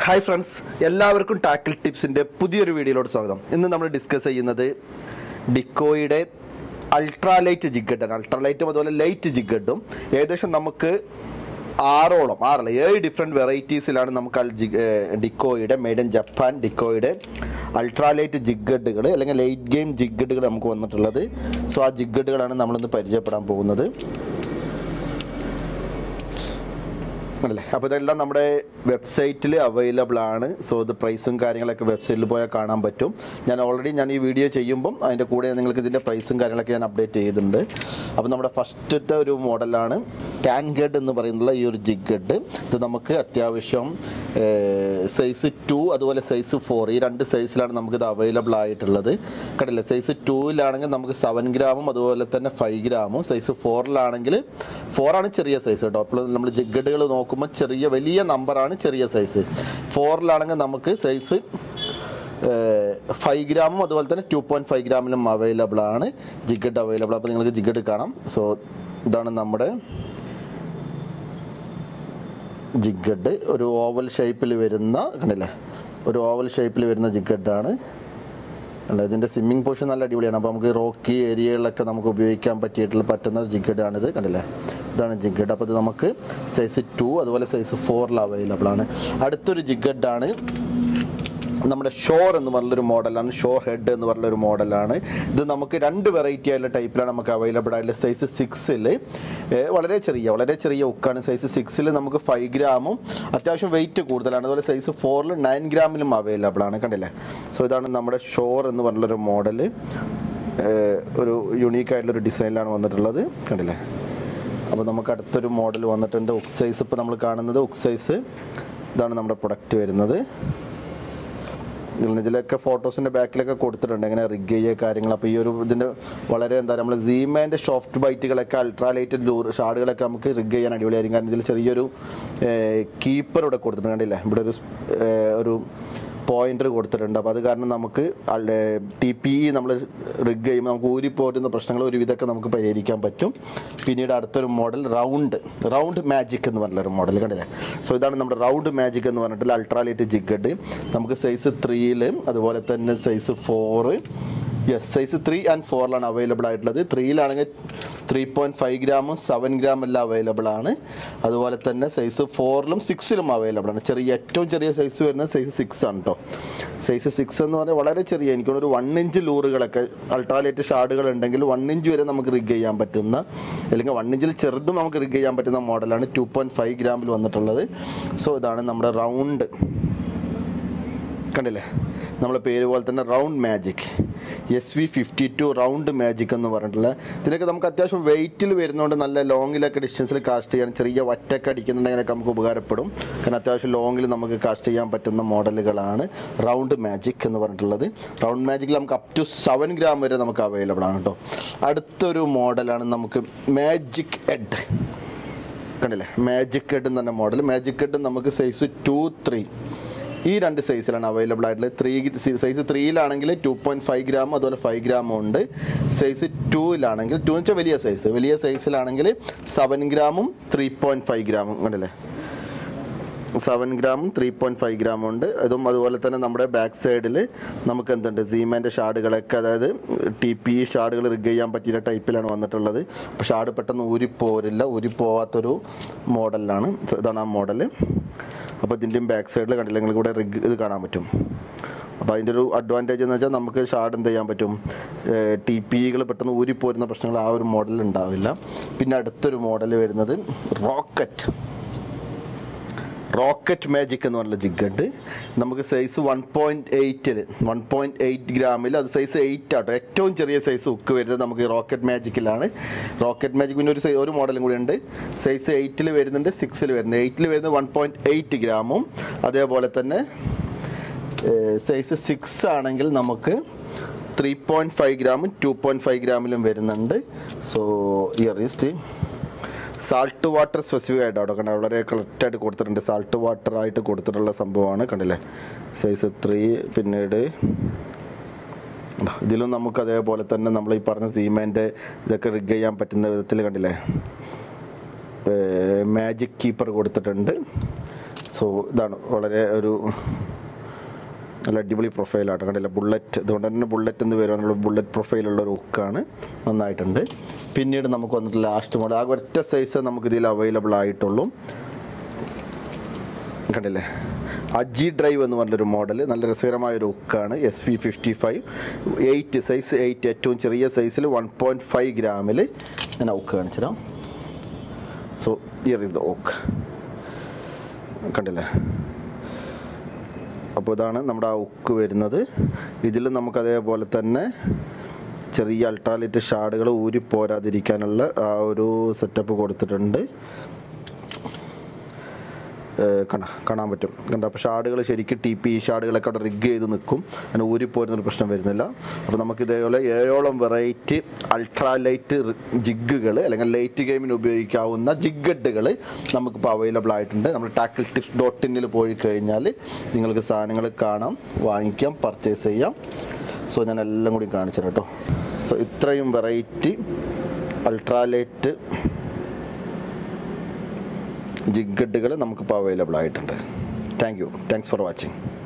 hi friends എല്ലാവർക്കും tackle ടിപ്സിൻ്റെ പുതിയൊരു വീഡിയോയിലോട് സ്വാഗതം ഇന്ന് നമ്മൾ ഡിസ്കസ് ചെയ്യുന്നത് ഡിക്കോയുടെ അൾട്രാലൈറ്റ് ജിഗഡാണ് അൾട്രാലൈറ്റും അതുപോലെ ലൈറ്റ് ജിഗഡും ഏകദേശം നമുക്ക് ആറോളം ആറല്ല ഏഴ് ഡിഫറെൻറ്റ് വെറൈറ്റീസിലാണ് നമുക്ക് അൽ ജി ഏഹ് ഡിക്കോയുടെ മെയ്ഡ് ഇൻ ജപ്പാൻ ഡിക്കോയുടെ അൾട്രാലൈറ്റ് ജിഗഡുകൾ അല്ലെങ്കിൽ ലൈറ്റ് ഗെയിം ജിഗഡുകൾ നമുക്ക് വന്നിട്ടുള്ളത് സോ ആ ജിഗഡുകളാണ് നമ്മളിന്ന് പരിചയപ്പെടാൻ പോകുന്നത് ആണല്ലേ അപ്പോൾ ഇതെല്ലാം നമ്മുടെ വെബ്സൈറ്റിൽ അവൈലബിൾ ആണ് സോ ഇത് പ്രൈസും കാര്യങ്ങളൊക്കെ വെബ്സൈറ്റിൽ പോയാൽ കാണാൻ പറ്റും ഞാൻ ഓൾറെഡി ഞാൻ ഈ വീഡിയോ ചെയ്യുമ്പം അതിൻ്റെ കൂടെ നിങ്ങൾക്ക് ഇതിൻ്റെ പ്രൈസും കാര്യങ്ങളൊക്കെ ഞാൻ അപ്ഡേറ്റ് ചെയ്തിട്ടുണ്ട് അപ്പോൾ നമ്മുടെ ഫസ്റ്റത്തെ ഒരു മോഡലാണ് ടാൻഗഡ് എന്ന് പറയുന്നുള്ള ഈ ഒരു ജിഗഡ് ഇത് നമുക്ക് അത്യാവശ്യം സൈസ് ടു അതുപോലെ സൈസ് ഫോർ ഈ രണ്ട് സൈസിലാണ് നമുക്കിത് അവൈലബിൾ ആയിട്ടുള്ളത് കണ്ടില്ലേ സൈസ് ടൂവിലാണെങ്കിൽ നമുക്ക് സെവൻ ഗ്രാമും അതുപോലെ തന്നെ ഫൈവ് ഗ്രാമും സൈസ് ഫോറിലാണെങ്കിൽ ഫോറാണ് ചെറിയ സൈസ് കേട്ടോ അപ്പോൾ നമ്മൾ ജിഗഡുകൾ നോക്കുമ്പോൾ ചെറിയ വലിയ നമ്പറാണ് ചെറിയ സൈസ് ഫോറിലാണെങ്കിൽ നമുക്ക് സൈസ് ഫൈവ് ഗ്രാമും അതുപോലെ തന്നെ ടു പോയിൻറ്റ് ഫൈവ് ഗ്രാമിലും അവൈലബിൾ ആണ് ജിഗഡ് അവൈലബിൾ അപ്പോൾ നിങ്ങൾക്ക് ജിഗഡ് കാണാം സോ ഇതാണ് നമ്മുടെ ജിഗഡ് ഒരു ഓവൽ ഷേപ്പിൽ വരുന്ന കണ്ടില്ലേ ഒരു ഓവൽ ഷേപ്പിൽ വരുന്ന ജിഗഡാണ് അല്ല ഇതിൻ്റെ സ്വിമ്മിംഗ് പോർഷൻ നല്ല അടിപൊളിയാണ് അപ്പോൾ നമുക്ക് റോക്കി ഏരിയകളിലൊക്കെ നമുക്ക് ഉപയോഗിക്കാൻ പറ്റിയിട്ടുള്ള പറ്റുന്ന ജിഗഡാണിത് കണ്ടില്ലേ ഇതാണ് ജിഗഡ് അപ്പോൾ ഇത് നമുക്ക് സൈസ് ടു അതുപോലെ സൈസ് ഫോറിൽ അവൈലബിൾ ആണ് അടുത്തൊരു ജിഗഡാണ് നമ്മുടെ ഷോർ എന്ന് പറഞ്ഞൊരു മോഡലാണ് ഷോ ഹെഡ് എന്ന് പറഞ്ഞൊരു മോഡലാണ് ഇത് നമുക്ക് രണ്ട് വെറൈറ്റി ആയിട്ടുള്ള ടൈപ്പിലാണ് നമുക്ക് അവൈലബിൾ ആയിട്ടുള്ള സൈസ് സിക്സിൽ വളരെ ചെറിയ വളരെ ചെറിയ ഉക്കാണ് സൈസ് സിക്സിൽ നമുക്ക് ഫൈവ് ഗ്രാമും അത്യാവശ്യം വെയിറ്റ് കൂടുതലാണ് അതുപോലെ സൈസ് ഫോറിൽ നയൻ ഗ്രാമിലും അവൈലബിൾ ആണ് കണ്ടില്ലേ സോ ഇതാണ് നമ്മുടെ ഷോർ എന്ന് പറഞ്ഞൊരു മോഡൽ ഒരു യുണീക്ക് ആയിട്ടുള്ളൊരു ഡിസൈനിലാണ് വന്നിട്ടുള്ളത് കണ്ടില്ലേ അപ്പോൾ നമുക്ക് അടുത്തൊരു മോഡൽ വന്നിട്ടുണ്ട് ഉക് സൈസ് ഇപ്പോൾ നമ്മൾ കാണുന്നത് ഉക് സൈസ് ഇതാണ് നമ്മുടെ പ്രൊഡക്റ്റ് വരുന്നത് ഇതിലൊക്കെ ഫോട്ടോസിൻ്റെ ബാക്കിലൊക്കെ കൊടുത്തിട്ടുണ്ട് എങ്ങനെ റിഗ് ചെയ്യുക കാര്യങ്ങൾ അപ്പോൾ ഈ ഒരു ഇതിൻ്റെ വളരെ എന്താ നമ്മൾ സീമേൻ്റെ സോഫ്റ്റ് ബൈറ്റുകളൊക്കെ അൾട്രാലൈറ്റഡ് ലൂർ ഷാഡുകളൊക്കെ നമുക്ക് റിഗ് ചെയ്യാൻ അടിപൊളിയായിരിക്കും കാരണം ഇതിൽ ചെറിയൊരു കീപ്പർ ഇവിടെ കൊടുത്തിട്ടുണ്ട് കണ്ടില്ലേ ഇവിടെ ഒരു സ്- ഏഹ് ഒരു പോയിന്റർ കൊടുത്തിട്ടുണ്ട് അപ്പോൾ അത് കാരണം നമുക്ക് ടി പി ഇ നമ്മൾ റിഗ് ചെയ്യുമ്പോൾ നമുക്ക് ഊരിപ്പോറ്റുന്ന പ്രശ്നങ്ങൾ ഒരുവിധമൊക്കെ നമുക്ക് പരിഹരിക്കാൻ പറ്റും പിന്നീട് അടുത്തൊരു മോഡൽ റൗണ്ട് റൗണ്ട് മാജിക് എന്ന് പറഞ്ഞൊരു മോഡൽ കണ്ടില്ലേ സോ ഇതാണ് നമ്മുടെ റൗണ്ട് മാജിക് എന്ന് പറഞ്ഞിട്ടുള്ള അൾട്രാലൈറ്റ് ജിഗഡ് നമുക്ക് സൈസ് ത്രീയിൽ അതുപോലെ തന്നെ size four yes size three and ഫോറിലാണ് അവൈലബിൾ ആയിട്ടുള്ളത് ത്രീയിലാണെങ്കിൽ ത്രീ പോയിൻറ്റ് ഫൈവ് ഗ്രാമും സെവൻ ഗ്രാം എല്ലാം അവൈലബിൾ ആണ് അതുപോലെ തന്നെ സൈസ് ഫോറിലും സിക്സിലും അവൈലബിൾ ആണ് ചെറിയ ഏറ്റവും ചെറിയ സൈസ് വരുന്നത് സൈസ് സിക്സ് ആണ് കേട്ടോ സൈസ് സിക്സ് എന്ന് പറഞ്ഞാൽ വളരെ ചെറിയ എനിക്ക് ഒരു വൺ ഇഞ്ച് ലൂറുകളൊക്കെ അൾട്രാലേറ്റ് ഷാഡുകൾ ഉണ്ടെങ്കിൽ വൺ ഇഞ്ച് വരെ നമുക്ക് റിഗ് ചെയ്യാൻ പറ്റുന്ന അല്ലെങ്കിൽ വൺ ഇഞ്ചിൽ ചെറുതും നമുക്ക് റിഗ് ചെയ്യാൻ പറ്റുന്ന മോഡലാണ് ടു പോയിൻറ്റ് ഫൈവ് ഗ്രാമിൽ വന്നിട്ടുള്ളത് സോ ഇതാണ് നമ്മുടെ റൗണ്ട് കണ്ടില്ലേ നമ്മളെ പേര് പോലെ തന്നെ round magic S V fifty two round magic എന്ന് പറഞ്ഞിട്ടുള്ള ഇതിനൊക്കെ നമുക്ക് അത്യാവശ്യം വെയിറ്റിൽ വരുന്നതുകൊണ്ട് നല്ല ലോങ്ങിലൊക്കെ ഡിസ്റ്റൻസിൽ കാസ്റ്റ് ചെയ്യാൻ ചെറിയ വറ്റൊക്കെ അടിക്കുന്നുണ്ടെങ്കിലൊക്കെ നമുക്ക് ഉപകാരപ്പെടും കാരണം അത്യാവശ്യം ലോങ്ങിൽ നമുക്ക് കാസ്റ്റ് ചെയ്യാൻ പറ്റുന്ന മോഡലുകളാണ് റൗണ്ട് മാജിക് എന്ന് പറഞ്ഞിട്ടുള്ളത് റൗണ്ട് മാജിക്കിൽ നമുക്ക് അപ് ടു സെവൻ ഗ്രാം വരെ നമുക്ക് അവൈലബിൾ ആണ് കേട്ടോ അടുത്തൊരു മോഡലാണ് നമുക്ക് മാജിക് എഡ് കണ്ടില്ലേ മാജിക് ഹെഡ് എന്ന് പറഞ്ഞ മോഡൽ മാജിക് ഹെഡ് നമുക്ക് സൈസ് ടു ത്രീ ഈ രണ്ട് സൈസിലാണ് അവൈലബിൾ ആയിട്ടുള്ളത് ത്രീ സൈസ് ത്രീയിലാണെങ്കിൽ ടു പോയിൻറ്റ് ഫൈവ് ഗ്രാം അതുപോലെ ഫൈവ് ഗ്രാമും ഉണ്ട് സൈസ് ടൂവിലാണെങ്കിൽ ടു വെച്ചാൽ വലിയ സൈസ് വലിയ സൈസിലാണെങ്കിൽ സെവൻ ഗ്രാമും ത്രീ പോയിൻറ്റ് ഫൈവ് ഗ്രാമും കണ്ടില്ലേ സെവൻ ഗ്രാമും ത്രീ പോയിൻറ്റ് ഫൈവ് ഗ്രാമും ഉണ്ട് അതും അതുപോലെ തന്നെ നമ്മുടെ ബാക്ക് സൈഡിൽ നമുക്ക് എന്തുണ്ട് സീമേൻ്റെ ഷാഡുകളൊക്കെ അതായത് ടി പി ഷാഡുകൾ റിഗ് ചെയ്യാൻ പറ്റിയ ടൈപ്പിലാണ് വന്നിട്ടുള്ളത് അപ്പോൾ ഷാഡ് പെട്ടെന്ന് ഊരിപ്പോരില്ല ഊരിപ്പോവാത്തൊരു മോഡലിലാണ് So ഇതാണ് ആ മോഡൽ അപ്പോൾ ഇതിൻ്റെയും ബാക്ക് സൈഡിൽ കണ്ടില്ല നിങ്ങൾക്ക് ഇവിടെ റിഗ് ഇത് കാണാൻ പറ്റും അപ്പോൾ അതിൻ്റെ ഒരു അഡ്വാൻറ്റേജ് എന്ന് വെച്ചാൽ നമുക്ക് ഷാഡ് എന്ത് ചെയ്യാൻ പറ്റും ടി പികൾ പെട്ടെന്ന് ഊരിപ്പോരുന്ന പ്രശ്നങ്ങൾ ആ ഒരു മോഡൽ ഉണ്ടാവില്ല പിന്നെ അടുത്തൊരു മോഡൽ വരുന്നത് റോക്കറ്റ് റോക്കറ്റ് മാജിക് എന്ന് പറഞ്ഞ ജിഗഡ് നമുക്ക് സൈസ് വൺ പോയിൻറ്റ് എയ്റ്റിൽ വൺ പോയിൻറ്റ് എയ്റ്റ് ഗ്രാമിൽ അത് സൈസ് എയ്റ്റ് ആട്ടോ ഏറ്റവും ചെറിയ സൈസ് ഉക്ക് വരുന്നത് നമുക്ക് ഈ റോക്കറ്റ് മാജിക്കിലാണ് റോക്കറ്റ് മാജിക് പിന്നെ ഒരു സൈ- ഒരു മോഡലും കൂടി ഉണ്ട് സൈസ് എയ്റ്റിൽ വരുന്നുണ്ട് സിക്സിൽ വരുന്നത് എയ്റ്റിൽ വരുന്നത് വൺ പോയിൻറ്റ് എയ്റ്റ് ഗ്രാമും അതേപോലെ തന്നെ സൈസ് സിക്സ് ആണെങ്കിൽ നമുക്ക് ത്രീ പോയിൻറ്റ് ഫൈവ് ഗ്രാമും ടു പോയിൻറ്റ് ഫൈവ് ഗ്രാമിലും വരുന്നുണ്ട് so here is the salt water specific ആയിട്ട് അവിടെ കണ്ട വളരെ കറക്റ്റായിട്ട് കൊടുത്തിട്ടുണ്ട് സാൾട്ട് വാട്ടർ ആയിട്ട് കൊടുത്തിട്ടുള്ള സംഭവമാണ് കണ്ടില്ലേ സൈസ് ത്രീ പിന്നീട് ഇതിലും നമുക്ക് അതേപോലെ തന്നെ നമ്മൾ ഈ പറഞ്ഞ സീമേൻ്റെ ഇതൊക്കെ റിഗ് ചെയ്യാൻ പറ്റുന്ന വിധത്തിൽ കണ്ടില്ലേ മാജിക് കീപ്പർ കൊടുത്തിട്ടുണ്ട് സോ ഇതാണ് വളരെ ഒരു നല്ല അടിപൊളി പ്രൊഫൈലായിട്ട് കണ്ടില്ല ബുള്ളറ്റ് ഇതുകൊണ്ട് തന്നെ ബുള്ളറ്റ് എന്ന് പേരാണുള്ള ബുള്ളറ്റ് പ്രൊഫൈലുള്ള ഒരു ഹുക്കാണ് നന്നായിട്ടുണ്ട് പിന്നീട് നമുക്ക് വന്നിട്ട് ലാസ്റ്റ് മോഡൽ ആകെ ഒറ്റ സൈസ് നമുക്ക് ഇതിൽ അവൈലബിൾ ആയിട്ടുള്ളൂ കണ്ടില്ലേ അജി ഡ്രൈവ് എന്ന് പറഞ്ഞൊരു മോഡൽ നല്ല രസകരമായ ഒരു ഹുക്കാണ് S V fifty five eight size eight ഏറ്റവും ചെറിയ സൈസിൽ വൺ പോയിൻറ്റ് ഫൈവ് ഗ്രാമിൽ ഞാൻ ഹുക്ക് കാണിച്ചുതരാം so here is the hook കണ്ടില്ലേ അപ്പോൾ ഇതാണ് നമ്മുടെ ആ ഉക്ക് വരുന്നത് ഇതിൽ നമുക്ക് അതേപോലെ തന്നെ ചെറിയ അൾട്രാലൈറ്റ് ഷാഡുകൾ ഊരി പോരാതിരിക്കാനുള്ള ആ ഒരു സെറ്റപ്പ് കൊടുത്തിട്ടുണ്ട് ഏഹ് കണ്ട കാണാൻ പറ്റും കണ്ട അപ്പോൾ ഷാഡുകൾ ശരിക്കും ടി പി ഷാഡുകളൊക്കെ അവിടെ റിഗ് ചെയ്ത് നിൽക്കും അങ്ങനെ ഊരിപ്പോരുന്നൊരു പ്രശ്നം വരുന്നില്ല അപ്പോൾ നമുക്ക് ഇതേപോലെ ഏഴോളം വെറൈറ്റി അൾട്രാലൈറ്റ് ജിഗുകൾ അല്ലെങ്കിൽ ലൈറ്റ് ഗെയിമിന് ഉപയോഗിക്കാവുന്ന ജിഗഡുകൾ നമുക്കിപ്പോൾ അവൈലബിൾ ആയിട്ടുണ്ട് നമ്മൾ ടാക്കിൾ ടിപ്സ് ഡോട്ട് ഇന്നിൽ പോയി കഴിഞ്ഞാൽ നിങ്ങൾക്ക് സാധനങ്ങൾ കാണാം വാങ്ങിക്കാം പർച്ചേസ് ചെയ്യാം സോ ഞാൻ എല്ലാം കൂടി കാണിച്ചു തരാം കേട്ടോ സോ ഇത്രയും വെറൈറ്റി അൾട്രാലൈറ്റ് ജിഗഡുകൾ നമുക്കിപ്പോൾ അവൈലബിൾ ആയിട്ടുണ്ട് thank you thanks for watching